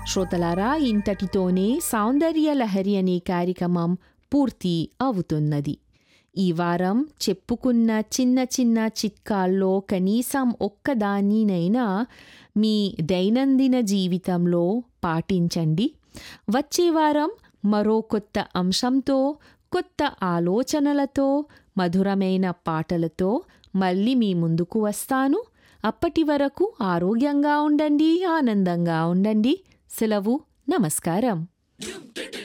శ్రోతలారా ఇంతటితోనే సౌందర్య లహరి అనే కార్యక్రమం పూర్తి అవుతున్నది ఈ వారం చెప్పుకున్న చిన్న చిన్న చిట్కాల్లో కనీసం ఒక్కదానినైనా మీ దైనందిన జీవితంలో పాటించండి వచ్చే వారం మరో కొత్త అంశంతో కొత్త ఆలోచనలతో మధురమైన పాటలతో మళ్ళీ మీ ముందుకు వస్తాను అప్పటి వరకు ఆరోగ్యంగా ఉండండి ఆనందంగా ఉండండి సెలవు నమస్కారం